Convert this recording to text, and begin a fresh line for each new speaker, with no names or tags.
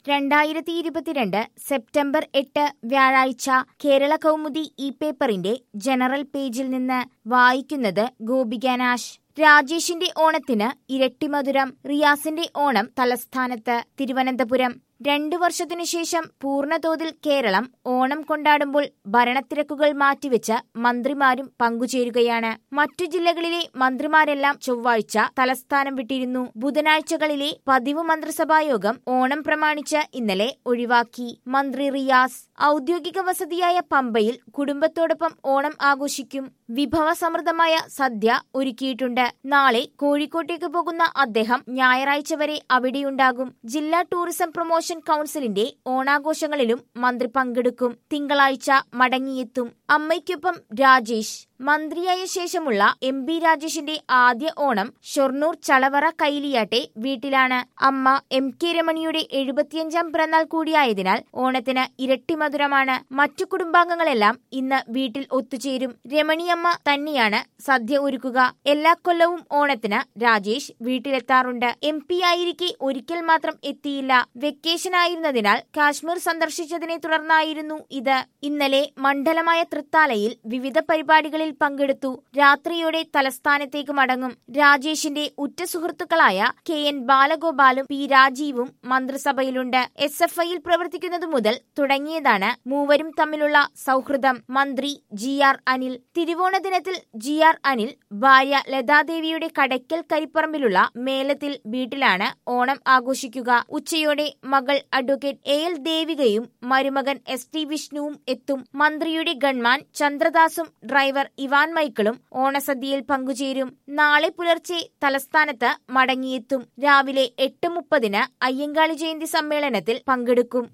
രണ്ടായിരത്തി ഇരുപത്തിരണ്ട് സെപ്റ്റംബർ എട്ട് വ്യാഴാഴ്ച കേരള കൗമുദി ഈ പേപ്പറിന്റെ ജനറൽ പേജിൽ നിന്ന് വായിക്കുന്നത് ഗോപികാനാശ് രാജേഷിന്റെ ഓണത്തിന് ഇരട്ടിമധുരം റിയാസിന്റെ ഓണം തലസ്ഥാനത്ത് തിരുവനന്തപുരം രണ്ടു വർഷത്തിനു ശേഷം പൂർണ്ണതോതിൽ കേരളം ഓണം കൊണ്ടാടുമ്പോൾ ഭരണത്തിരക്കുകൾ മാറ്റിവെച്ച് മന്ത്രിമാരും പങ്കുചേരുകയാണ് മറ്റു ജില്ലകളിലെ മന്ത്രിമാരെല്ലാം ചൊവ്വാഴ്ച തലസ്ഥാനം വിട്ടിരുന്നു ബുധനാഴ്ചകളിലെ പതിവ് മന്ത്രിസഭായോഗം ഓണം പ്രമാണിച്ച് ഇന്നലെ ഒഴിവാക്കി മന്ത്രി റിയാസ് ഔദ്യോഗിക വസതിയായ പമ്പയിൽ കുടുംബത്തോടൊപ്പം ഓണം ആഘോഷിക്കും വിഭവസമൃദ്ധമായ സദ്യ ഒരുക്കിയിട്ടുണ്ട് നാളെ കോഴിക്കോട്ടേക്ക് പോകുന്ന അദ്ദേഹം ഞായറാഴ്ച വരെ അവിടെയുണ്ടാകും ജില്ലാ ടൂറിസം പ്രൊമോഷൻ കൌൺസിലിന്റെ ഓണാഘോഷങ്ങളിലും മന്ത്രി പങ്കെടുക്കും തിങ്കളാഴ്ച മടങ്ങിയെത്തും അമ്മയ്ക്കൊപ്പം രാജേഷ് മന്ത്രിയായ ശേഷമുള്ള എം ബി രാജേഷിന്റെ ആദ്യ ഓണം ഷൊർണൂർ ചളവറ കൈലിയാട്ടെ വീട്ടിലാണ് അമ്മ എം കെ രമണിയുടെ എഴുപത്തിയഞ്ചാം പിറന്നാൾ കൂടിയായതിനാൽ ഓണത്തിന് ഇരട്ടി മധുരമാണ് മറ്റു കുടുംബാംഗങ്ങളെല്ലാം ഇന്ന് വീട്ടിൽ ഒത്തുചേരും രമണിയമ്മ തന്നെയാണ് സദ്യ ഒരുക്കുക എല്ലാ കൊല്ലവും ഓണത്തിന് രാജേഷ് വീട്ടിലെത്താറുണ്ട് എം പി ആയിരിക്കെ ഒരിക്കൽ മാത്രം എത്തിയില്ല വെക്കേഷൻ ആയിരുന്നതിനാൽ കാശ്മീർ സന്ദർശിച്ചതിനെ തുടർന്നായിരുന്നു ഇത് ഇന്നലെ മണ്ഡലമായ തൃത്താലയിൽ വിവിധ പരിപാടികളിൽ പങ്കെടുത്തു രാത്രിയോടെ തലസ്ഥാനത്തേക്ക് മടങ്ങും രാജേഷിന്റെ ഉറ്റ സുഹൃത്തുക്കളായ കെ എൻ ബാലഗോപാലും പി രാജീവും മന്ത്രിസഭയിലുണ്ട് എസ് എഫ് ഐയിൽ പ്രവർത്തിക്കുന്നതു മുതൽ തുടങ്ങിയതാണ് മൂവരും തമ്മിലുള്ള സൗഹൃദം മന്ത്രി ജി ആർ അനിൽ തിരുവോണ ദിനത്തിൽ ജി ആർ അനിൽ ഭാര്യ ലതാദേവിയുടെ കടയ്ക്കൽ കരിപ്പറമ്പിലുള്ള മേലത്തിൽ വീട്ടിലാണ് ഓണം ആഘോഷിക്കുക ഉച്ചയോടെ മകൾ അഡ്വക്കേറ്റ് എ എൽ ദേവികയും മരുമകൻ എസ് ടി വിഷ്ണുവും എത്തും മന്ത്രിയുടെ ഗൺമാൻ ചന്ദ്രദാസും ഡ്രൈവർ ഇവാൻ മൈക്കിളും ഓണസദ്യയിൽ പങ്കുചേരും നാളെ പുലർച്ചെ തലസ്ഥാനത്ത് മടങ്ങിയെത്തും രാവിലെ എട്ട് മുപ്പതിന് അയ്യങ്കാളി ജയന്തി സമ്മേളനത്തിൽ പങ്കെടുക്കും